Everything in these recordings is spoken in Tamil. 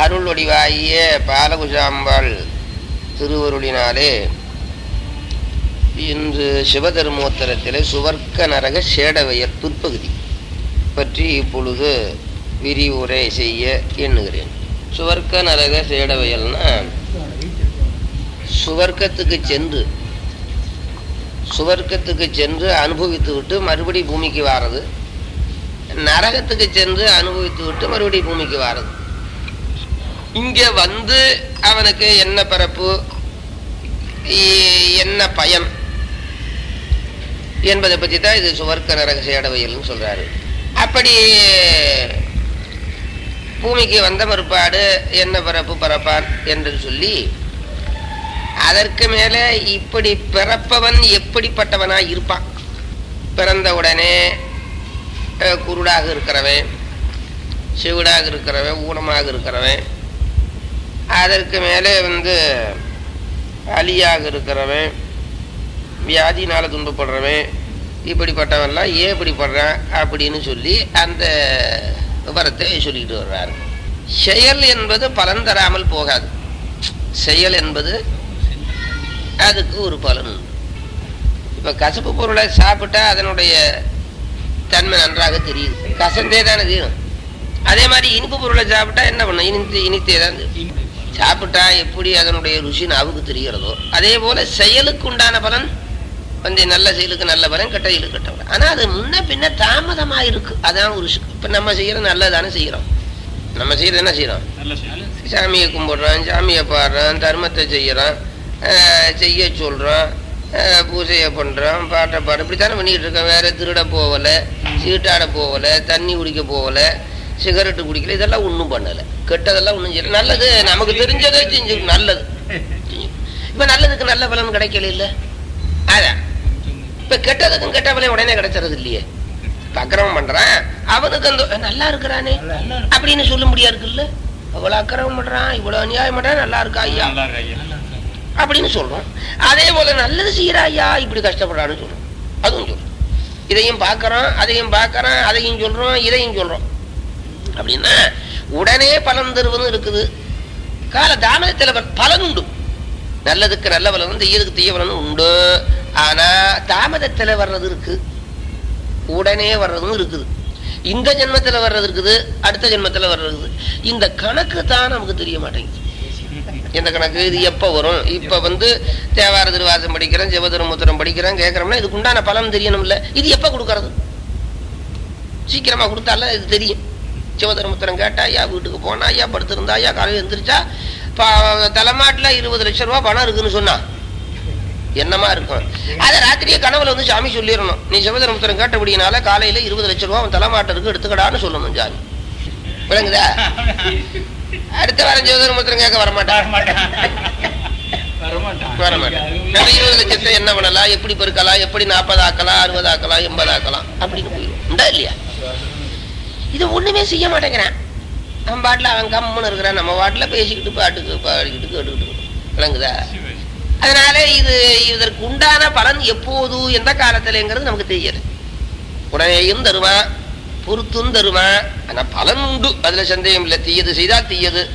அருள் வடிவாகிய பாலகுஷாம்பாள் திருவருளினாலே இன்று சிவதர்மோத்தரத்திலே சுவர்க்க நரக சேடவையர் பிற்பகுதி பற்றி இப்பொழுது விரிவுரை செய்ய எண்ணுகிறேன் சுவர்க்க நரக சேடவையல்னா சுவர்க்கத்துக்கு சென்று சுவர்க்கத்துக்கு சென்று அனுபவித்து விட்டு மறுபடி பூமிக்கு வாரது நரகத்துக்கு சென்று அனுபவித்து விட்டு மறுபடி பூமிக்கு வாரது இங்க வந்து அவனுக்கு என்ன பரப்பு இ- என்ன பயன் என்பதை பற்றி தான் இது சுவர்க்க நரக சேடவையல்னு சொல்றாரு அப்படி பூமிக்கு வந்த மறுபாடு என்ன பரப்பு பரப்பான் என்று சொல்லி அதற்கு மேல இப்படி பிறப்பவன் எப்படிப்பட்டவனா இருப்பான் பிறந்த உடனே அஹ், குருடாக இருக்கிறவன் செவிடாக இருக்கிறவன் ஊனமாக இருக்கிறவன் அதற்கு மேலே வந்து அலியாக இருக்கிறவன் வியாதினால துன்பப்படுறவன் இப்படிப்பட்டவன்லாம் ஏன் இப்படிப்படுறான் அப்படின்னு சொல்லி அந்த விவரத்தை சொல்லிக்கிட்டு வர்றாரு செயல் என்பது பலன் தராமல் போகாது செயல் என்பது அதுக்கு ஒரு பலன் உண்டு இப்ப கசப்பு பொருளை சாப்பிட்டா அதனுடைய தன்மை நன்றாக தெரியுது கசந்தே தானே தீரும் அதே மாதிரி இனிப்பு பொருளை சாப்பிட்டா என்ன பண்ணும் இனித்து இனித்தே தான் தெரியும். சாப்பிட்டா எப்படி அதனுடைய ருசி நாவுக்கு தெரிகிறதோ அதே போல செயலுக்கு உண்டான பலன் வந்து நல்ல செயலுக்கு நல்ல பலன் கெட்ட செயலுக்கு கெட்ட பலன் ஆனா அது முன்ன பின்ன தாமதமா இருக்கு அதான் ஒரு விஷயம். இப்ப நம்ம செய்யறது நல்லதானே செய்யறோம் நம்ம செய்யறது என்ன செய்யறோம் நல்ல செயல் சாமியை கும்பிடுறோம் சாமியை பாடுறோம் தர்மத்தை செய்யறோம் அஹ், செய்ய சொல்றோம் அஹ், பூஜையை பண்றோம் பாட்டை பாடு இப்படித்தானே பண்ணிக்கிட்டு இருக்கோம் வேற திருட போகல சீட்டாட போகல தண்ணி குடிக்க போகல சிகரெட்டு குடிக்கல இதெல்லாம் ஒன்றும் பண்ணல கெட்டதெல்லாம் ஒன்றும் செய்யல நல்லது நமக்கு தெரிஞ்சதை செஞ்சு நல்லது இப்ப நல்லதுக்கு நல்ல பலன் கிடைக்கல இல்ல அதான் இப்ப கெட்டதுக்கும் கெட்ட பலன் உடனே கிடைச்சறது இல்லையே இப்ப அக்கிரமம் பண்றான் அவனுக்கு அந்த நல்லா இருக்கிறானே அப்படின்னு சொல்ல முடியாது இருக்குல்ல அவ்வளவு அக்கிரமம் பண்றான் இவ்வளவு அநியாயம் பண்றான் நல்லா இருக்கா ஐயா நல்லா இருக்கு ஐயா அப்படின்னு சொல்றோம் அதே போல நல்லது செய்யறா ஐயா இப்படி கஷ்டப்படுறான்னு சொல்றோம் அதுவும் சொல்றோம் இதையும் பார்க்கறோம் அதையும் பார்க்கறோம் அதையும் சொல்றோம் இதையும் சொல்றோம் அப்படின்னா உடனே பலன் தருவதும் இருக்குது கால தாமதத்தில் ப- பலன் உண்டு நல்லதுக்கு நல்ல பலனும் தீயதுக்கு தீய பலனும் உண்டு ஆனா தாமதத்தில் வர்றது இருக்கு உடனே வர்றதும் இருக்குது இந்த ஜென்மத்துல வர்றது இருக்குது அடுத்த ஜென்மத்துல வர்றது இருக்குது இந்த கணக்கு தான் நமக்கு தெரிய மாட்டேங்குது எந்த கணக்கு இது எப்ப வரும் இப்ப வந்து தேவார திருவாசம் படிக்கிறேன் சிவதர்மபுத்திரம் படிக்கிறேன் கேட்கறோம்னா இதுக்கு உண்டான பலன் தெரியணும்ல இது எப்ப கொடுக்கறது சீக்கிரமா கொடுத்தால இது தெரியும் சிவதர்மபுத்திரம் கேட்டா ஐயா வீட்டுக்கு போனா ஐயா படுத்திருந்தா ஐயா காலையில் எந்திரிச்சா ப- தலைமாட்டுல இருபது லட்சம் ரூபாய் பணம் இருக்குன்னு சொன்னா என்னமா இருக்கும் அத ராத்திரியே கனவுல வந்து சாமி சொல்லிடணும் நீ சிவதர்மபுத்திரம் கேட்டபடினால காலையில இருபது லட்சம் ரூபாய் உன் தலைமாட்டு இருக்கு எடுத்துக்கடான்னு சொல்லணும் சாமி விளங்குதா அடுத்த வாரம் சிவதர்மபுத்திரம் கேட்க வரமாட்டான் வரமாட்டான் வரமாட்டேன் நம்ம இருபது லட்சத்தை என்ன பண்ணலாம் எப்படி பெருக்கலாம் எப்படி நாற்பது ஆக்கலாம் அறுபது ஆக்கலாம் எண்பது ஆக்கலாம் அப்படின்னு போயிடும் உண்டா இல்லையா இது ஒண்ணுமே செய்ய மாட்டேங்கிறான் அவன் பாட்டில் அவன் கம்முன்னு இருக்கிறான் நம்ம பாட்டில் பேசிக்கிட்டு பாட்டுக்கு பாடிக்கிட்டு கேட்டுக்கிட்டு இருக்கோம். விளங்குதா அதனால இது இதற்கு உண்டான பலன் எப்போது எந்த காலத்துலங்கிறது நமக்கு தெரியாது உடனேயும் தருவான் பொறுத்தும் தருவான் ஆனா பலன் உண்டு அதுல சந்தேகம் இல்லை தீயது செய்தால் தீயது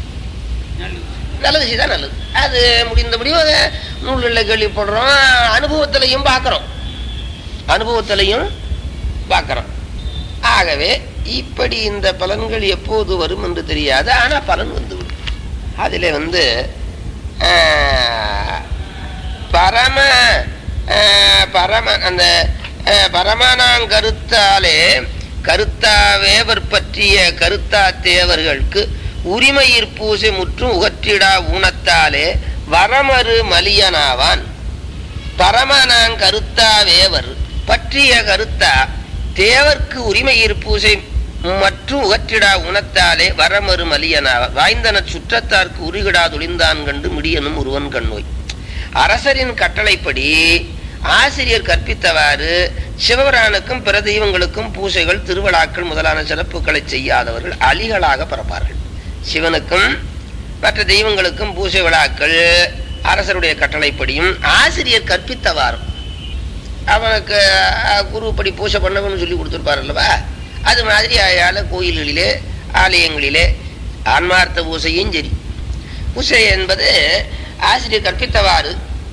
நல்லது செய்தா நல்லது அது முடிந்தபடியும் அதை நூல்களில் கேள்விப்படுறோம் அனுபவத்திலையும் பார்க்குறோம் அனுபவத்திலையும் பார்க்குறோம் ஆகவே இப்படி இந்த பலன்கள் எப்போது வரும் என்று தெரியாது ஆனா பலன் வந்து விடும் அதில் வந்து ஆஹ், பரம ஆஹ், பரம அந்த ஆஹ், பரமனாங்கருத்தாலே கருத்தாவேவர் பற்றிய கருத்தா தேவர்களுக்கு உரிமையிற் பூசை முற்றும் உகற்றிடா ஊனத்தாலே வரமறு மலியனாவான் பரமனாங் கருத்தாவேவர் பற்றிய கருத்தா தேவர்க்கு உரிமையிற் பூசை மற்றும் உகற்றிடா உணத்தாலே வரமறு மலியனாவான் வாய்ந்தன சுற்றத்தார்க்கு உருகிடா துளிந்தான் கண்டு முடியனும் ஒருவன் கண்ணோய் அரசரின் கட்டளைப்படி ஆசிரியர் கற்பித்தவாறு சிவபிரானுக்கும் பிற தெய்வங்களுக்கும் பூசைகள் திருவிழாக்கள் முதலான சிறப்புகளை செய்யாதவர்கள் அலிகளாக பரப்பார்கள் சிவனுக்கும் மற்ற தெய்வங்களுக்கும் பூசை விழாக்கள் அரசருடைய கட்டளைப்படியும் ஆசிரியர் கற்பித்தவாறும் அவனுக்கு அஹ், குருப்படி பூஜை பண்ணணும்னு சொல்லி கொடுத்துருப்பார் அல்லவா அது மாதிரி அயால கோயில்களிலே ஆலயங்களிலே ஆன்மார்த்த பூசையும் சரி பூசை என்பது ஆசிரியர் கற்பித்தவாறு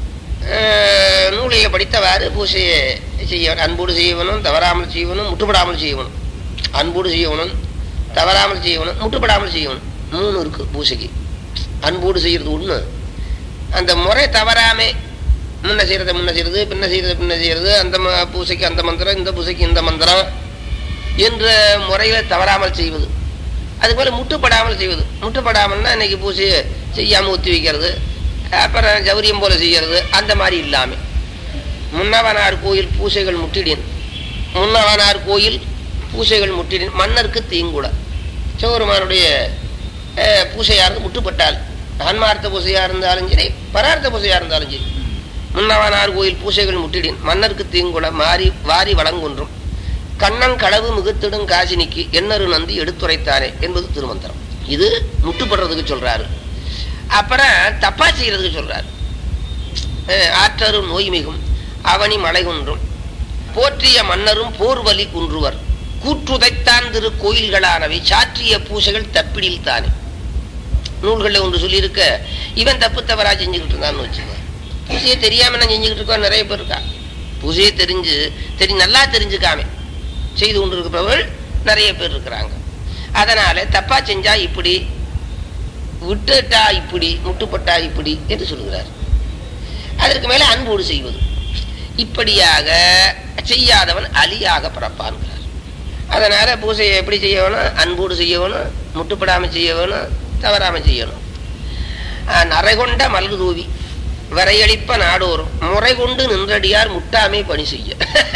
அஹ், நூலில் படித்தவாறு பூசையை செய்ய அன்போடு செய்யணும் தவறாமல் செய்யணும் முட்டுப்படாமல் செய்யணும் அன்போடு செய்யணும் தவறாமல் செய்யணும் முட்டுப்படாமல் செய்யணும் மூணு இருக்கு பூசைக்கு அன்போடு செய்யறது ஒண்ணு அந்த முறை தவறாமே முன்ன செய்யறத முன்ன செய்யறது பின்ன செய்யறது பின்ன செய்யறது அந்த ம- பூசைக்கு அந்த மந்திரம் இந்த பூசைக்கு இந்த மந்திரம் என்ற முறையில தவறாமல் செய்வது அது போல முட்டுப்படாமல் செய்வது முட்டுப்படாமல்னா இன்னைக்கு பூசையை செய்யாம ஒத்தி வைக்கிறது அப்புறம் ஜௌரியம் போல செய்யறது அந்த மாதிரி இல்லாம முன்னவனார் கோயில் பூசைகள் முட்டிடின் முன்னவனார் கோயில் பூசைகள் முட்டிடின் மன்னருக்கு தீங்குட சிவபெருமானுடைய அஹ், பூசையானது முட்டுப்பட்டால் ஆன்மார்த்த பூசையா இருந்தாலும் சரி பரார்த்த பூசையா இருந்தாலும் சரி முன்னவனார் கோயில் பூசைகள் முட்டிடின் மன்னருக்கு தீங்குட மாறி வாரி வழங்குன்றும் கண்ணன் களவு மிகுத்திடும் காசினிக்கு எண்ணரு நந்தி எடுத்துரைத்தானே என்பது திருமந்திரம் இது முட்டுப்படுறதுக்கு சொல்றாரு அப்புறம் தப்பா செய்யறதுக்கு சொல்றாரு அஹ் ஆற்றரும் நோய் மிகும் அவனி மலை குன்றும் போற்றிய மன்னரும் போர்வலி குன்றுவர் கூற்றுதைத்தான் திரு கோயில்களானவை சாற்றிய பூசைகள் தப்பிடில் தானே நூல்களில் ஒன்று சொல்லியிருக்க இவன் தப்பு தவறா செஞ்சுக்கிட்டு இருந்தான்னு வச்சுக்கோ பூசையை தெரியாம நான் செஞ்சுக்கிட்டு இருக்கோம் நிறைய பேர் இருக்கா பூசையை தெரிஞ்சு தெரி நல்லா தெரிஞ்சுக்காம செய்து கொண்டு இருக்கிறவர்கள் நிறைய பேர் இருக்கிறாங்க அதனால தப்பா செஞ்சா இப்படி விட்டுட்டா இப்படி முட்டுப்பட்டா இப்படி என்று சொல்லுகிறார் அதற்கு மேல அன்போடு செய்வது இப்படியாக செய்யாதவன் அலியாக பிறப்பான்கிறார் அதனால பூசையை எப்படி செய்யணும் அன்போடு செய்யணும் முட்டுப்படாம செய்யணும் தவறாம செய்யணும் ஆஹ் நரைகொண்ட மலர் தூவி வரையளிப்ப நாடோறும் முறை கொண்டு நின்றடியார் முட்டாமே பணி செய்ய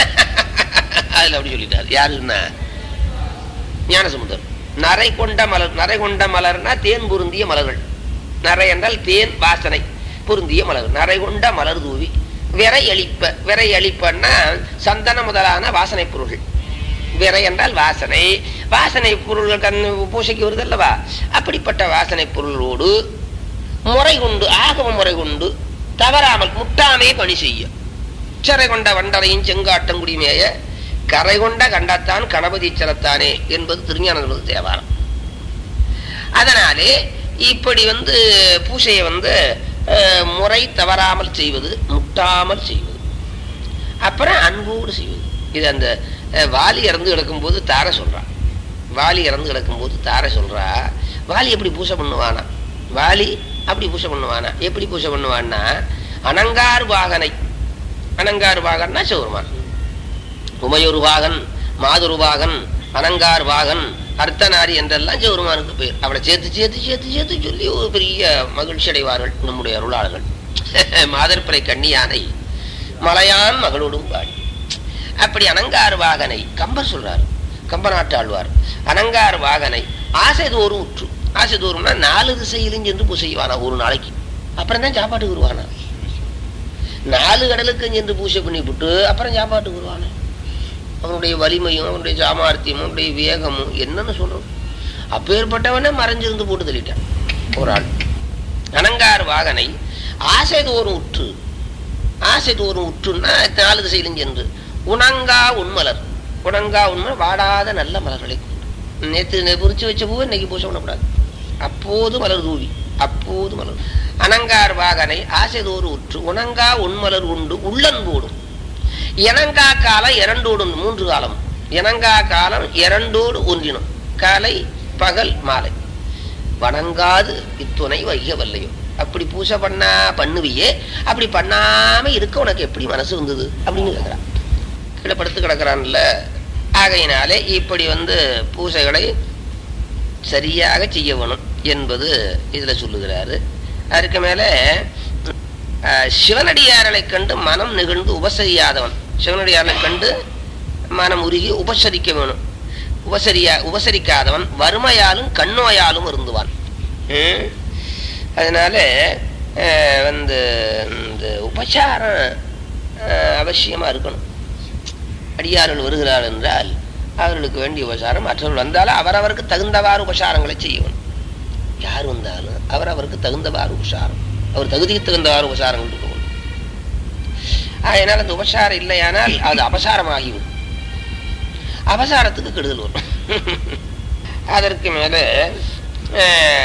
அதுல அப்படி சொல்லிட்டார் யாருன்னா ஞானசமுதர் நரை கொண்ட மலர் நரை கொண்ட மலர்னா தேன் பொருந்திய மலர்கள் நரை என்றால் தேன் வாசனை பொருந்திய மலர் நரை கொண்ட மலர் தூவி விரை அளிப்ப விரை அளிப்பன்னா சந்தன முதலான வாசனை பொருள்கள் விரை என்றால் வாசனை வாசனை பொருள்கள் கண் பூசைக்கு வருது அல்லவா அப்படிப்பட்ட வாசனை பொருளோடு முறை கொண்டு ஆகம முறை கொண்டு தவறாமல் முட்டாமே பணி செய்ய சிறை கொண்ட வண்டரையும் செங்காட்டங்குடிமேய கரை கொண்ட கண்டத்தான் கணபதி செலத்தானே என்பது திருஞான தேவாரம் அதனாலே இப்படி வந்து பூசையை வந்து அஹ், முறை தவறாமல் செய்வது முட்டாமல் செய்வது அப்புறம் அன்போடு செய்வது இது அந்த அஹ், வாலி இறந்து கிடக்கும்போது தார சொல்றான் வாலி இறந்து கிடக்கும்போது தார சொல்றா வாலி எப்படி பூசை பண்ணுவானா வாலி அப்படி பூசை பண்ணுவானா எப்படி பூசை பண்ணுவான்னா அனங்கார் வாகனை அனங்கார் வாகன்னா சிவருமான் உமையொரு வாகன் மாதுரு வாகன் அனங்கார் வாகன் அர்த்தநாரி என்றெல்லாம் சிவருமானுக்கு பேர் அவளை சேர்த்து சேர்த்து சேர்த்து சேர்த்து சொல்லி ஒரு பெரிய மகிழ்ச்சி அடைவார்கள் நம்முடைய அருளாளர்கள் மாதர்பிறை கண்ணியானை மலையான் மகளோடும் பாடி அப்படி அனங்கார் வாகனை கம்பர் சொல்றார் கம்ப நாட்டாழ்வார் அனங்கார் வாகனை ஆசை தோறும் உற்று ஆசை தோறும்னா நாலு திசையிலும் சென்று பூ செய்வானா ஒரு நாளைக்கு அப்புறம் தான் சாப்பாட்டுக்கு வருவானா நாலு கடலுக்கு சென்று பூஜை பண்ணி விட்டு அப்புறம் சாப்பாட்டுக்கு வருவானே அவனுடைய வலிமையும் அவனுடைய சாமர்த்தியமும் அவனுடைய வேகமும் என்னன்னு சொல்றோம் அப்பேற்பட்டவனே மறைஞ்சிருந்து போட்டு தள்ளிட்டான் ஒரு ஆள் அனங்கார் வாகனை ஆசை தோறும் உற்று ஆசை தோறும் உற்றுன்னா நாலு திசையிலும் சென்று உணங்கா உண்மலர் உணங்கா உண்மை வாடாத நல்ல மலர்களை கொண்டு நேற்று பொறிச்சு வச்ச பூவை இன்னைக்கு பூசை பண்ணக்கூடாது அப்போது மலர் தூவி அப்போது மலர் அனங்கார் வாகனை ஆசைதோறு உற்று உணங்கா உண்மலர் உண்டு உள்ளன்போடும் இனங்கா காலம் இரண்டோடும் மூன்று காலம் இனங்கா காலம் இரண்டோடு ஒன்றினும் காலை பகல் மாலை வணங்காது இத்துணை வைக வல்லையோ அப்படி பூசை பண்ணா பண்ணுவியே அப்படி பண்ணாம இருக்க உனக்கு எப்படி மனசு வந்தது அப்படின்னு கேட்கிறான் கீழே படுத்து கிடக்கிறான்ல ஆகையினாலே இப்படி வந்து பூசைகளை சரியாக செய்ய வேணும் என்பது இதுல சொல்லுகிறாரு அதுக்கு மேல அஹ், சிவனடியார்களை கண்டு மனம் நிகழ்ந்து உபசரியாதவன் சிவனடியார்களை கண்டு மனம் உருகி உபசரிக்க வேணும் உபசரியா உபசரிக்காதவன் வறுமையாலும் கண்ணோயாலும் இருந்துவான் ம்? அதனால அஹ், வந்து இந்த உபசாரம் அஹ், அவசியமா இருக்கணும் அடியார்கள் வருகிறார் என்றால் அவர்களுக்கு வேண்டிய உபசாரம் மற்றவர்கள் வந்தாலும் அவரவருக்கு தகுந்தவாறு உபசாரங்களை செய்யணும் யார் வந்தாலும் அவரவருக்கு தகுந்தவாறு உபசாரம் அவர் தகுதிக்கு தகுந்தவாறு உபசாரங்கள் இருக்கணும் அதனால் அந்த உபசாரம் இல்லையானால் அது அபசாரமாகிவிடும் அபசாரத்துக்கு கெடுதல் வரும் அதற்கு மேல அஹ்,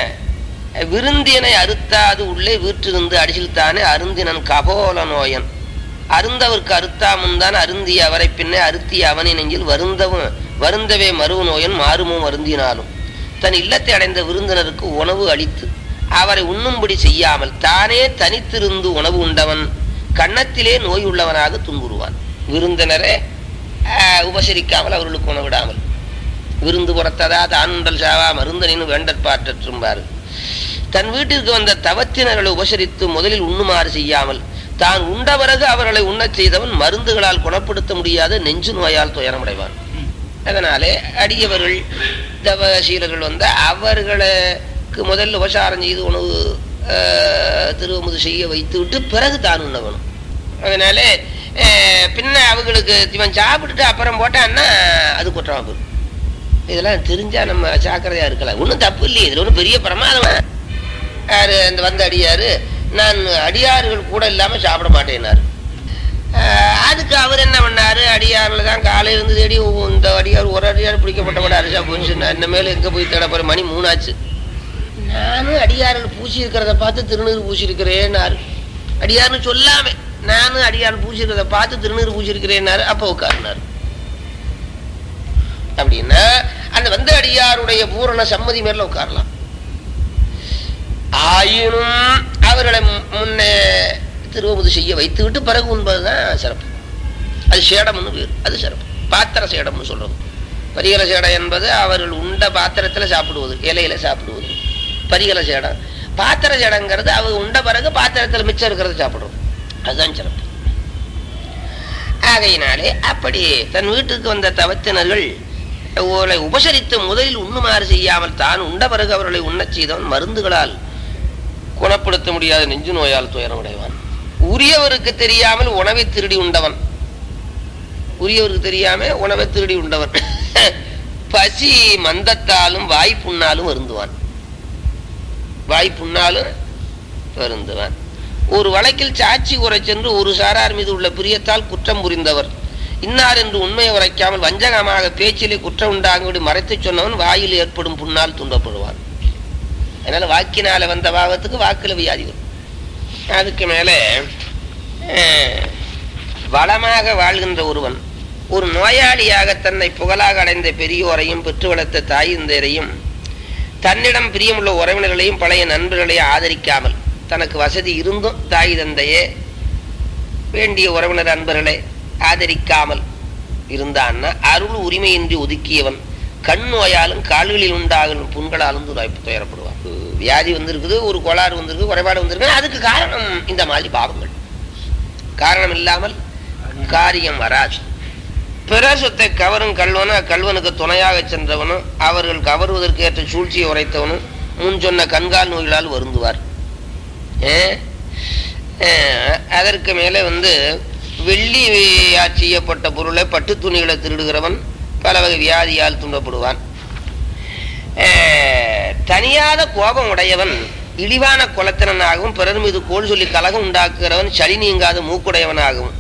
விருந்தினை அறுத்தாது உள்ளே வீற்றிருந்து அடிசில்தானே அருந்தினன் கபோல நோயன் அருந்தவர்க்கு அறுத்தாமுன் தான் அருந்திய அவரை பின்னே அருத்திய அவனை நெஞ்சில் வருந்தவும் வருந்தவே மருவு நோயன் மாறுமும் வருந்தினாலும் தன் இல்லத்தை அடைந்த விருந்தினருக்கு உணவு அளித்து அவரை உண்ணும்படி செய்யாமல் தானே தனித்திருந்து உணவு உண்டவன் கன்னத்திலே நோய் உள்ளவனாக துன்புறுவான் விருந்தினரை ஆஹ், உபசரிக்காமல் அவர்களுக்கு உணவிடாமல் விருந்து புறத்ததா தான் உண்டல் சாவா மருந்தனின் வேண்டற்பாற்றும்பாரு தன் வீட்டிற்கு வந்த தவத்தினர்களை உபசரித்து முதலில் உண்ணுமாறு செய்யாமல் தான் உண்ட பிறகு அவர்களை உண்ணச் செய்தவன் மருந்துகளால் குணப்படுத்த முடியாத நெஞ்சு நோயால் துயரமடைவான் அதனாலே அடியவர்கள் தவசீலர்கள் வந்த அவர்களுக்கு முதல்ல உபசாரம் செய்து உணவு ஆஹ், திருவமுது செய்ய வைத்து விட்டு பிறகு தான் உண்ண வேணும் அதனாலே ஆஹ், பின்ன அவங்களுக்கு இவன் சாப்பிட்டுட்டு அப்புறம் போட்டான்னா அது குற்றமா போயிடும் இதெல்லாம் தெரிஞ்சா நம்ம ஜாக்கிரதையா இருக்கலாம் ஒன்றும் தப்பு இல்லையே இதுல ஒன்றும் பெரிய பிரமாதம் யாரு அந்த வந்த அடியாரு நான் அடியார்கள் கூட இல்லாம சாப்பிட மாட்டேனாரு ஆஹ் அதுக்கு அவர் என்ன பண்ணாரு அடியாரில் தான் காலையில இருந்து தேடி ஓ, இந்த அடியார் ஒரு அடியார் பிடிக்கப்பட்டவட அரிசா போயிடுச்சு நான் இந்த மேல எங்க போய் தேட போறேன் மணி மூணாச்சு நானும் அடியார்கள் பூசி இருக்கிறத பார்த்து திருநீர் பூசி இருக்கிறேன்னாரு அடியார்னு சொல்லாம நானும் அடியார் பூசி இருக்கிறத பார்த்து திருநீர் பூசி இருக்கிறேன்னாரு அப்ப உட்காருனாரு அப்படின்னா அந்த வந்த அடியாருடைய பூரண சம்மதி மேல உட்காரலாம் ஆயினும் அவர்களை மு- முன்னே திருவமுது செய்ய வைத்து விட்டு பிறகு உண்பதுதான் சிறப்பு அது சேடம்னு பேர் அது சிறப்பு பாத்திர சேடம்னு சொல்றது பரிகல சேடம் என்பது அவர்கள் உண்ட பாத்திரத்துல சாப்பிடுவது இலையில சாப்பிடுவது பரிகல சேடம் பாத்திர சேடங்கிறது அவங்க உண்ட பிறகு பாத்திரத்துல மிச்சம் இருக்கிறத சாப்பிடுறது அதுதான் சிறப்பு ஆகையினாலே அப்படி தன் வீட்டுக்கு வந்த தவத்தினர்கள் அவர்களை உபசரித்து முதலில் உண்ணுமாறு செய்யாமல் தான் உண்ட பிறகு அவர்களை உண்ணச் செய்தவன் மருந்துகளால் குணப்படுத்த முடியாத நெஞ்சு நோயால் துயரமடைவான் உரியவருக்கு தெரியாமல் உணவை திருடி உண்டவன் உரியவருக்கு தெரியாம உணவை திருடி உண்டவன் பசி மந்தத்தாலும் வாய்ப்புண்ணாலும் வருந்துவான் வாய்ப்புண்ணாலும் வருந்துவான் ஒரு வழக்கில் சாட்சி கூற சென்று ஒரு சாரார் மீது உள்ள பிரியத்தால் குற்றம் புரிந்தவர் இன்னார் என்று உண்மையை உரைக்காமல் வஞ்சகமாக பேச்சிலே குற்றம் உண்டாகும்படி மறைத்துச் சொன்னவன் வாயில் ஏற்படும் புண்ணால் துன்பப்படுவான் அதனால வாக்கினால வந்த பாவத்துக்கு வாக்குல வியாதி வரும் அதுக்கு மேலே அஹ், வளமாக வாழ்கின்ற ஒருவன் ஒரு நோயாளியாக தன்னை புகழாக அடைந்த பெரியோரையும் பெற்று வளர்த்த தாயிந்தரையும் தன்னிடம் பிரியமுள்ள உறவினர்களையும் பழைய நண்பர்களையும் ஆதரிக்காமல் தனக்கு வசதி இருந்தும் தாய் தந்தையே வேண்டிய உறவினர் அன்பர்களை ஆதரிக்காமல் இருந்தான்னா அருள் உரிமையின்றி ஒதுக்கியவன் கண் நோயாலும் கால்களில் உண்டாகும் புண்களாலும் துராய் துயரப்படுவான் வியாதி வந்திருக்குது ஒரு கோளாறு வந்திருக்கு குறைபாடு வந்திருக்கு அதுக்கு காரணம் இந்த மாதிரி பாவங்கள் காரணம் இல்லாமல் காரியம் வராது பிற சொத்தை கவரும் கல்வனும் அக்கல்வனுக்கு துணையாக சென்றவனும் அவர்கள் கவருவதற்கு ஏற்ற சூழ்ச்சியை உரைத்தவனும் முன் சொன்ன கண்கால் நோய்களால் வருந்துவார் ஏ? ஏ, அதற்கு மேலே வந்து வெள்ளி செய்யப்பட்ட பொருளை பட்டு துணிகளை திருடுகிறவன் பல வகை வியாதியால் துன்பப்படுவான் ஏ, தனியாத கோபம் உடையவன் இழிவான குலத்தினனாகவும் பிறர் மீது கோல் சொல்லி கலகம் உண்டாக்குகிறவன் சளி நீங்காத மூக்குடையவனாகவும்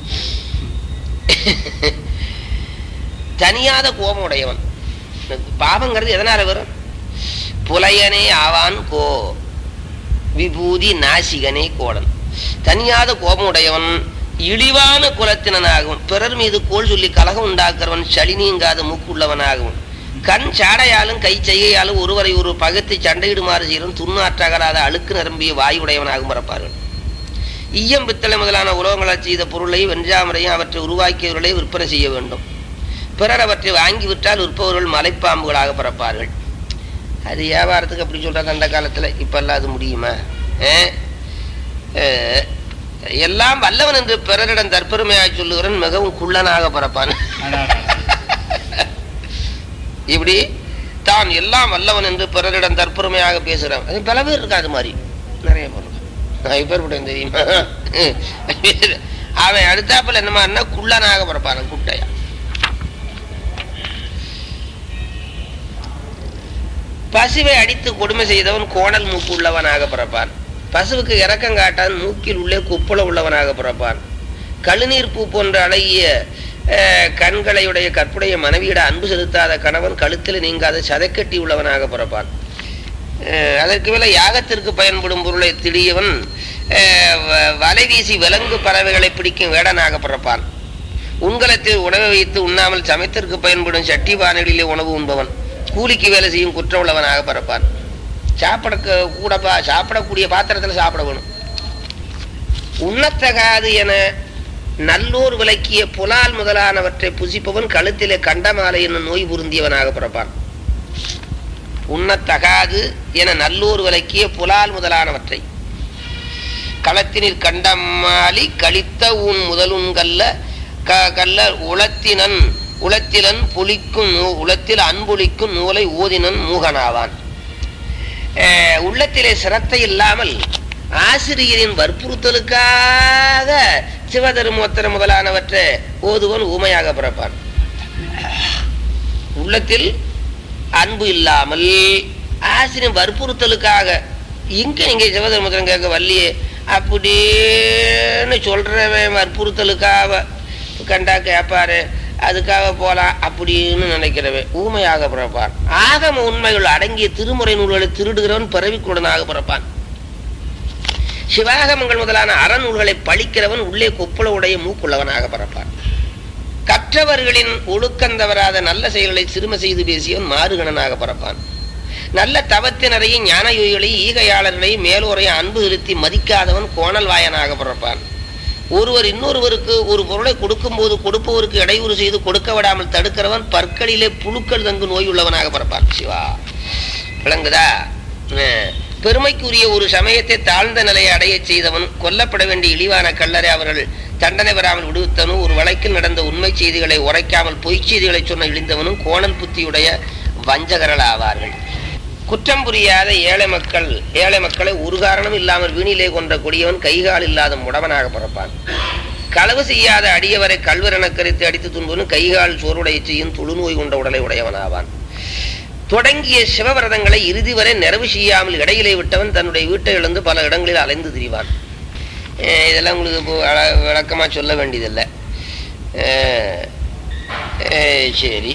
தனியாத கோபம் உடையவன் பாவங்கிறது எதனால வரும் புலையனே ஆவான் கோ விபூதி நாசிகனே கோடன் தனியாத கோபம் உடையவன் இழிவான குலத்தினனாகவும் பிறர் மீது கோல் சொல்லி கலகம் உண்டாக்குறவன் சளி நீங்காத மூக்குள்ளவனாகவும் கண் சாடையாலும் கை செய்கையாலும் ஒருவரை ஒரு பகத்தை சண்டையிடுமாறு செய்யும் துண்ணாற்றகராத அழுக்கு நிரம்பிய வாயுடையவனாகவும் பிறப்பார்கள் ஈயம் பித்தளை முதலான உலகங்களால் செய்த பொருளை வெஞ்சாமரையும் அவற்றை உருவாக்கியவர்களை விற்பனை செய்ய வேண்டும் பிறர் அவற்றை வாங்கி விட்டால் விற்பவர்கள் மலைப்பாம்புகளாக பிறப்பார்கள் அது வியாபாரத்துக்கு அப்படி சொல்றாங்க அந்த காலத்துல இப்பெல்லாம் அது முடியுமா ஆ? ஆ, எல்லாம் வல்லவன் என்று பிறரிடம் தற்பெருமையாய் சொல்லுகிறவன் மிகவும் குள்ளனாக பிறப்பான் இப்படி தான் எல்லாம் வல்லவன் என்று பிறரிடம் தற்பெருமையாக பேசுறான் அது பல பேர் இருக்கா அது மாதிரி நிறைய பேர் இருக்கா. நான் இப்பேற்பட்டேன் தெரியுமா அவன் அடுத்தாப்புல என்ன மாதிரினா குள்ளனாக பிறப்பான் குட்டையா பசுவை அடித்து கொடுமை செய்தவன் கோணல் மூக்கு உள்ளவனாக பிறப்பான் பசுவுக்கு இரக்கம் காட்டான் மூக்கில் உள்ளே குப்பள உள்ளவனாக பிறப்பான் கழுநீர் பூ போன்ற அழகிய அஹ், கண்களையுடைய கற்புடைய மனைவியிட அன்பு செலுத்தாத கணவன் கழுத்தில் நீங்காத சதைக்கட்டி உள்ளவனாக பிறப்பான் அஹ், அதற்கு மேல யாகத்திற்கு பயன்படும் பொருளை திடியவன் அஹ், வ- வலை வீசி விலங்கு பறவைகளை பிடிக்கும் வேடனாக பிறப்பான் உண்கலத்தில் உணவை வைத்து உண்ணாமல் சமைத்திற்கு பயன்படும் சட்டி பானைகளிலே உணவு உண்பவன் கூலிக்கு வேலை செய்யும் குற்ற உள்ளவனாக பிறப்பான் சாப்பிட கூட பா- சாப்பிடக்கூடிய பாத்திரத்தில் சாப்பிட வேணும் உண்ணத்தகாது என நல்லோர் விளக்கிய புலால் முதலானவற்றை புசிப்பவன் கழுத்திலே கண்டமாலை என்னும் நோய் பொருந்தியவனாக பிறப்பான் உண்ணத்தகாது என நல்லோர் விளக்கிய புலால் முதலானவற்றை களத்தினில் கண்டமாலி கழித்த உன் முதலுண்கல்ல க கல்ல உளத்தினன் உளத்திலன் புலிக்கும் நூ உளத்தில் அன்புலிக்கும் நூலை ஓதினன் மூகனாவான் அஹ், உள்ளத்திலே சிரத்தை இல்லாமல் ஆசிரியரின் வற்புறுத்தலுக்காக சிவதருமோத்தர முதலானவற்றை ஓதுவன் ஊமையாக பிறப்பான் உள்ளத்தில் அன்பு இல்லாமல் ஆசிரியர் வற்புறுத்தலுக்காக இங்க இங்க சிவதர்மத்திரம் கேட்க வள்ளியே அப்படின்னு சொல்றவன் வற்புறுத்தலுக்காக கண்டா கேட்பாரு அதுக்காக போலாம் அப்படின்னு நினைக்கிறவன் ஊமையாக பிறப்பான் ஆகம உண்மைகள் அடங்கிய திருமுறை நூல்களை திருடுகிறவன் பிறவிக்குடனாக பிறப்பான் சிவாகமங்கள் முதலான அறநூல்களை பழிக்கிறவன் உள்ளே கொப்புள உடைய மூக்குள்ளவனாக பிறப்பான் கற்றவர்களின் ஒழுக்கந்தவராத நல்ல செயல்களை சிறும செய்து பேசியவன் மாறுகணனாக பிறப்பான் நல்ல தவத்தினரையும் ஞானயோகிகளையும் ஈகையாளர்களையும் மேலோரையும் அன்பு செலுத்தி மதிக்காதவன் கோணல் வாயனாக பிறப்பான் ஒருவர் இன்னொருவருக்கு ஒரு பொருளை கொடுக்கும்போது கொடுப்பவருக்கு இடையூறு செய்து கொடுக்க விடாமல் தடுக்கிறவன் பற்களிலே புழுக்கள் தங்கு நோய் உள்ளவனாக பிறப்பான் சிவா விளங்குதா அஹ். பெருமைக்குரிய ஒரு சமயத்தை தாழ்ந்த நிலையை அடையச் செய்தவன் கொல்லப்பட வேண்டிய இழிவான கல்லறை அவர்கள் தண்டனை பெறாமல் விடுவித்தவனும் ஒரு வழக்கில் நடந்த உண்மை செய்திகளை உரைக்காமல் பொய்ச் செய்திகளை சொன்ன இழிந்தவனும் கோணல் புத்தியுடைய வஞ்சகர்கள் ஆவார்கள் குற்றம் புரியாத ஏழை மக்கள் ஏழை மக்களை ஒரு காரணம் இல்லாமல் வீணிலே கொன்ற கொடியவன் கைகால் இல்லாத முடவனாக பிறப்பான் களவு செய்யாத அடியவரை கல்வரென கருத்து அடித்து துன்பவன் கைகால் சோறுடைய செய்யும் தொழுநோய் கொண்ட உடலை உடையவனாவான் தொடங்கிய சிவவிரதங்களை இறுதி வரை நிறைவு செய்யாமல் இடையிலே விட்டவன் தன்னுடைய வீட்டை இழந்து பல இடங்களில் அலைந்து திரிவான் அஹ் இதெல்லாம் உங்களுக்கு இப்போ அழ- விளக்கமா சொல்ல வேண்டியதில்லை அஹ் அஹ் சரி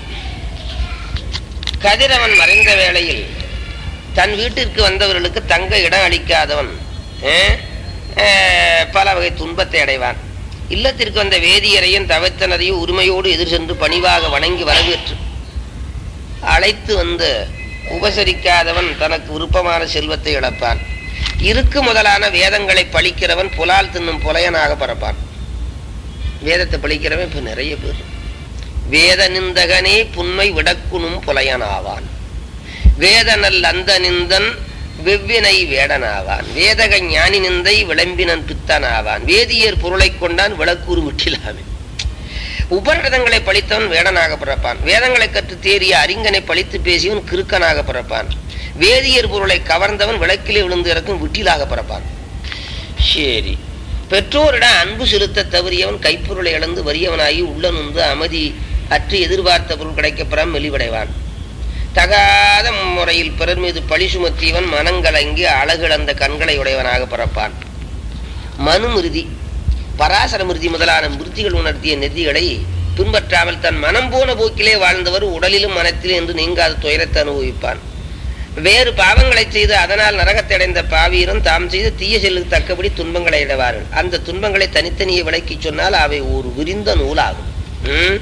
கதிரவன் மறைந்த வேளையில் தன் வீட்டிற்கு வந்தவர்களுக்கு தங்க இடம் அளிக்காதவன் அஹ், அஹ், பல வகை துன்பத்தை அடைவான் இல்லத்திற்கு வந்த வேதியரையும் தவத்தனரையும் உரிமையோடு எதிர் சென்று பணிவாக வணங்கி வரவேற்று அழைத்து வந்து உபசரிக்காதவன் தனக்கு விருப்பமான செல்வத்தை இழப்பான் இருக்கு முதலான வேதங்களை பழிக்கிறவன் புலால் தின்னும் புலையனாக பரப்பான் வேதத்தை பழிக்கிறவன் இப்ப நிறைய பேர் வேத நிந்தகனே புன்மை விடக்குணும் புலையனாவான் வேதனல் அந்த நிந்தன் வெவ்வினை வேடனாவான் வேதக ஞானி நிந்தை விளம்பினன் பித்தனாவான் வேதியர் பொருளைக் கொண்டான் விளக்கூறு விட்டிலாமே உபநிடதங்களை பழித்தவன் வேடனாக பிறப்பான் வேதங்களை கற்று தேறிய அறிஞனை பழித்து பேசியவன் கிறுக்கனாக பிறப்பான் வேதியர் பொருளை கவர்ந்தவன் விளக்கிலே விழுந்து இறக்கும் விட்டிலாக பிறப்பான் சரி பெற்றோரிடம் அன்பு செலுத்த தவறியவன் கைப்பொருளை இழந்து வறியவனாகி உள்ள நுந்து அமைதி அற்று எதிர்பார்த்த பொருள் கிடைக்கப்பெறாம் மெலிவடைவான் தகாத முறையில் பிறர் மீது பழி சுமத்தியவன் மனங்கலங்கி அழகிழந்த கண்களை உடையவனாக பிறப்பான் மனுமிருதி பராசர மிருதி முதலான மிருதிகள் உணர்த்திய நெறிகளை பின்பற்றாமல் தன் மனம் போன போக்கிலே வாழ்ந்தவர் உடலிலும் மனத்திலும் என்று நீங்காத துயரத்தை அனுபவிப்பான் வேறு பாவங்களை செய்து அதனால் நரகத்தை அடைந்த பாவீரும் தாம் செய்த தீய செல்லுக்கு தக்கபடி துன்பங்களை அடைவார்கள் அந்த துன்பங்களை தனித்தனியே விளக்கி சொன்னால் அவை ஒரு விரிந்த நூலாகும் ம்?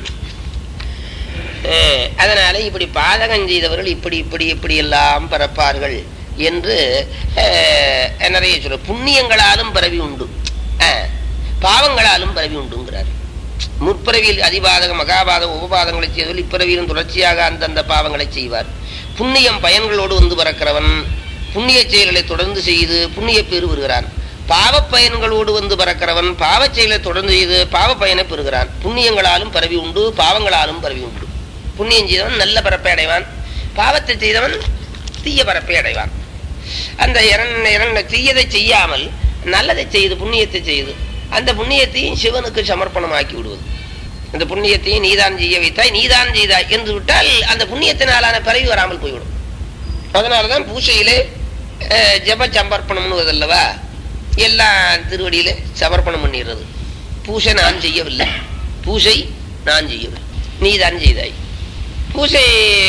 அஹ், அதனால இப்படி பாதகம் செய்தவர்கள் இப்படி இப்படி இப்படி எல்லாம் பிறப்பார்கள் என்று அஹ், நிறைய சொல்ற புண்ணியங்களாலும் பரவி உண்டு அஹ், பாவங்களாலும் பரவி உண்டுங்கிறார் முற்பிறவியில் அதிபாதக மகாபாதக உபபாதங்களை செய்தவர்கள் இப்பிறவியிலும் தொடர்ச்சியாக அந்தந்த பாவங்களை செய்வார் புண்ணியம் பயன்களோடு வந்து பறக்கிறவன் புண்ணிய செயல்களை தொடர்ந்து செய்து புண்ணிய பேறு பெறுகிறான் பாவப் பயன்களோடு வந்து பறக்கிறவன் பாவச் செயலை தொடர்ந்து செய்து பாவ பயனை பெறுகிறான் புண்ணியங்களாலும் பரவி உண்டு பாவங்களாலும் பரவி உண்டு புண்ணியம் செய்தவன் நல்ல பரப்பை அடைவான் பாவத்தை செய்தவன் தீய பரப்பை அடைவான் அந்த இரண்டு இரண்டு தீயதை செய்யாமல் நல்லதை செய்து புண்ணியத்தை செய்து அந்த புண்ணியத்தையும் சிவனுக்கு சமர்ப்பணமாக்கி விடுவது அந்த புண்ணியத்தையும் நீதான் செய்ய வைத்தாய் நீதான் செய்தாய் என்று விட்டால் அந்த புண்ணியத்தினாலான பிறவி வராமல் போய்விடும் அதனாலதான் பூசையிலே அஹ், ஜெப சமர்ப்பணம்னு அல்லவா எல்லாம் திருவடியிலே சமர்ப்பணம் பண்ணிடுறது பூசை நான் செய்யவில்லை பூசை நான் செய்யவில்லை நீதான் செய்தாய் பூசை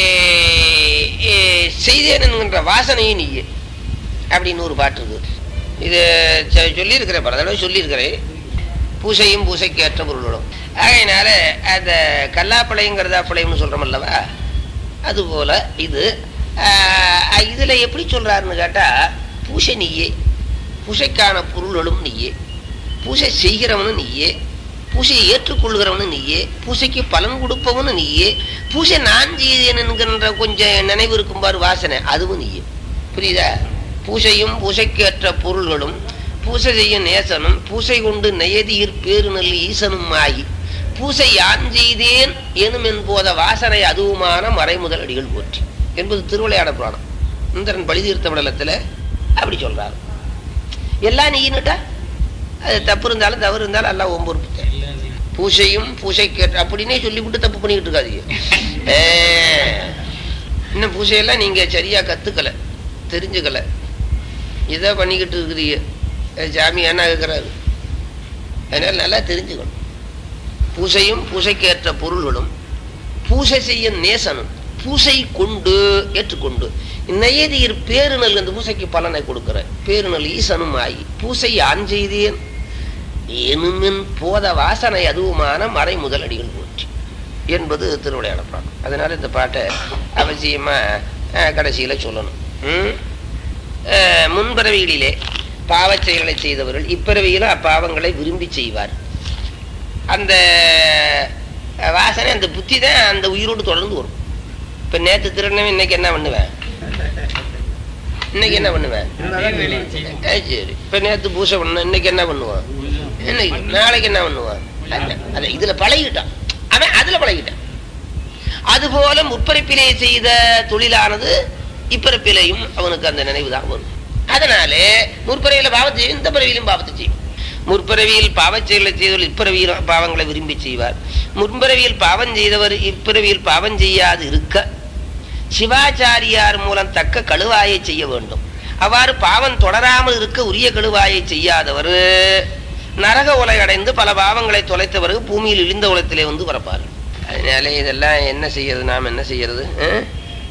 ஏ, செய்தேன் என்கின்ற வாசனையும் நீயே அப்படின்னு ஒரு பாட்டு இருக்கு இது சொ- சொல்லியிருக்கிறேன் பல தடவை சொல்லியிருக்கிறேன் பூசையும் பூசைக்கு ஏற்ற பொருளும் ஆகையினால அந்த கல்லாப்பழைங்கிறதா பழையம்னு சொல்றோம் அல்லவா அதுபோல இது ஆஹ், இதுல எப்படி சொல்றாருன்னு கேட்டா பூசை நீயே பூசைக்கான பொருள்களும் நீயே பூசை செய்கிறவனும் நீயே பூசையை ஏற்றுக்கொள்கிறவனும் நீயே பூசைக்கு பலன் கொடுப்பவனும் நீயே பூசை நான் செய்தேன் என்கின்ற கொஞ்சம் நினைவு இருக்கும் பாரு வாசனை அதுவும் நீயே புரியுதா பூசையும் பூசைக்கேற்ற பொருள்களும் பூசை செய்யும் நேசனும் பூசை கொண்டு நெயதியிற் பேருநல் ஈசனும் ஆகி பூசை யான் செய்தேன் எனும் என்போத வாசனை அதுவுமான மறைமுதல் அடிகள் போற்றி என்பது திருவிளையாட புராணம் இந்திரன் பலிதீர்த்த விடலத்துல அப்படி சொல்றாரு எல்லாம் நீன்னுட்டா அது தப்பு இருந்தாலும் தவறு இருந்தாலும் எல்லாம் ஒம்பொரு பூசையும் பூசைக்கேற்ற அப்படின்னே சொல்லிவிட்டு தப்பு பண்ணிக்கிட்டு இருக்காதீங்க ஏ, இன்னும் பூசையெல்லாம் நீங்க சரியா கத்துக்கல தெரிஞ்சுக்கல இதை பண்ணிக்கிட்டு இருக்கிறீங்க அஹ் சாமி என்ன இருக்கிறாரு அதனால நல்லா தெரிஞ்சுக்கணும் பூசையும் பூசைக்கேற்ற பொருள்களும் பூசை செய்ய நேசனும் பூசை கொண்டு ஏற்றுக்கொண்டு நெய்யதியர் பேருநல் அந்த பூசைக்கு பலனை கொடுக்கிற பேருநல் ஈசனும் ஆகி பூசை ஆண் செய்தேன் எனுமின் போத வாசனை அதுவுமான மறை முதல் அடிகள் போற்றி என்பது திருவிளையாட பாடம் அதனால இந்த பாட்டை அவசியமா அஹ், கடைசியில சொல்லணும் ம்? அஹ், முன்பிறவிகளிலே பாவச் செயல்களை செய்தவர்கள் இப்பிறவியிலும் அப்பாவங்களை விரும்பி செய்வார் அந்த அஹ், வாசனை அந்த புத்தி தான் அந்த உயிரோடு தொடர்ந்து வரும் இப்ப நேத்து திருநவன் இன்னைக்கு என்ன பண்ணுவேன் இன்னைக்கு என்ன பண்ணுவேன் அஹ், சரி இப்ப நேத்து பூசை பண்ண இன்னைக்கு என்ன பண்ணுவான் இன்னைக்கு நாளைக்கு என்ன பண்ணுவான் அத- அத இதுல பழகிட்டான் அவன் அதுல பழகிட்டான் அதுபோல முற்பிறப்பிலே செய்த தொழிலானது இப்பிறப்பிலையும் அவனுக்கு அந்த நினைவு தான் வரும் அதனாலே முற்பிறவியில பாவத்தை செய்யும் இந்த பிறவியிலும் பாவத்தை செய்யும் முற்பிறவியில் பாவச் செயலை செய்தவர் இப்பிறவியில் பாவங்களை விரும்பி செய்வார் முற்பிறவியில் பாவம் செய்தவர் இப்பிறவியில் பாவம் செய்யாது இருக்க சிவாச்சாரியார் மூலம் தக்க கழுவாயை செய்ய வேண்டும் அவ்வாறு பாவம் தொடராமல் இருக்க உரிய கழுவாயை செய்யாதவர் நரக உலை அடைந்து பல பாவங்களை தொலைத்த பிறகு பூமியில் இழிந்த உலகத்திலே வந்து பிறப்பார் அதனால இதெல்லாம் என்ன செய்யறது நாம் என்ன செய்யறது அஹ்?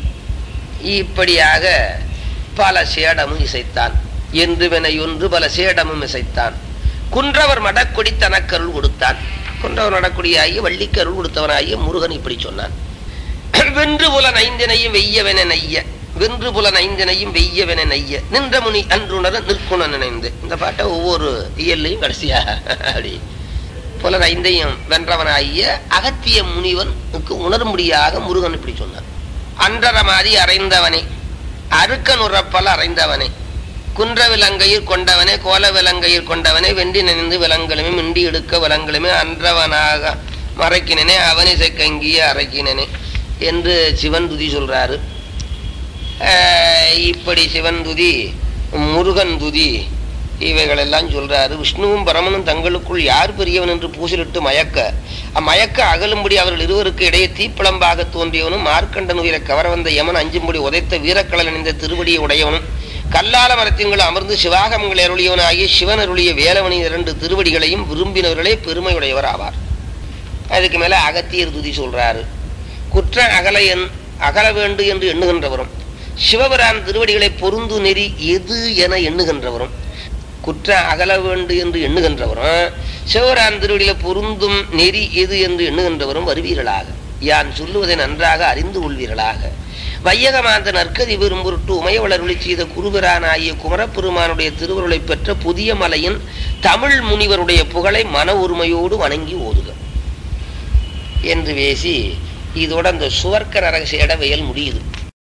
இப்படியாக பல சேடமும் இசைத்தான் என்று வினையொன்று பல சேடமும் இசைத்தான் குன்றவர் மடக்கொடி தனக்கருள் கொடுத்தான் குன்றவர் மடக்கொடியாகிய வள்ளிக்கருள் கொடுத்தவனாகிய முருகன் இப்படி சொன்னான் வென்று புலன் ஐந்தினையும் வெய்யவென நெய்ய வென்று புலன் ஐந்தினையும் வெய்யவென நெய்ய நின்ற முனி அன்றுணர நிற்குண நினைந்து இந்த பாட்டை ஒவ்வொரு இயல்லையும் கடைசியா அப்படி புலன் ஐந்தையும் வென்றவனாகிய அகத்திய முனிவனுக்கு உணரும்படியாக முருகன் இப்படி சொன்னான் அன்றர மாதிரி அறைந்தவனே அறுக்க நுறப்பல் அறைந்தவனே குன்ற விலங்கையில் கொண்டவனே கோல விலங்கையில் கொண்டவனே வெண்டி நினைந்து விலங்குகளுமே மிண்டி எடுக்க விலங்குகளுமே அன்றவனாக மறைக்கினனே அவனிசை கங்கிய அரைக்கினனே என்று சிவன் துதி சொல்றாரு ஆஹ் இப்படி சிவன் துதி முருகன் துதி இவைகளெல்லாம் சொல்றாரு விஷ்ணுவும் பரமனும் தங்களுக்குள் யார் பெரியவன் என்று பூசலிட்டு மயக்க அம்மயக்க அகலும்படி அவர்கள் இருவருக்கு இடையே தீப்பிளம்பாக தோன்றியவனும் மார்க்கண்டன் உயிரை கவர வந்த யமன் அஞ்சும்படி உதைத்த வீரக்கலன் அணிந்த திருவடியை உடையவனும் கல்லால மரத்தின்கள் அமர்ந்து சிவாகமங்கள் அருளியவன் ஆகிய சிவன் அருளிய வேலவனின் இரண்டு திருவடிகளையும் விரும்பினவர்களே பெருமையுடையவர் ஆவார் அதுக்கு மேல அகத்தியர் துதி சொல்றாரு குற்ற அகல என் அகல வேண்டும் என்று எண்ணுகின்றவரும் சிவபிரான் திருவடிகளை பொருந்து நெறி எது என எண்ணுகின்றவரும் குற்ற அகல வேண்டும் என்று எண்ணுகின்றவரும் சிவபிரான் திருவடியில பொருந்தும் நெறி எது என்று எண்ணுகின்றவரும் வருவீர்களாக யான் சொல்லுவதை நன்றாக அறிந்து கொள்வீர்களாக வையகமாந்த நற்கதி பெறும் பொருட்டு உமையவளருளி செய்த குருபிரான் ஆகிய குமரப்பெருமானுடைய திருவருளை பெற்ற புதிய மலையின் தமிழ் முனிவருடைய புகழை மன உரிமையோடு வணங்கி ஓதுக என்று பேசி இதோட அந்த சுவர்க்க நரக சேடவையல் முடியுது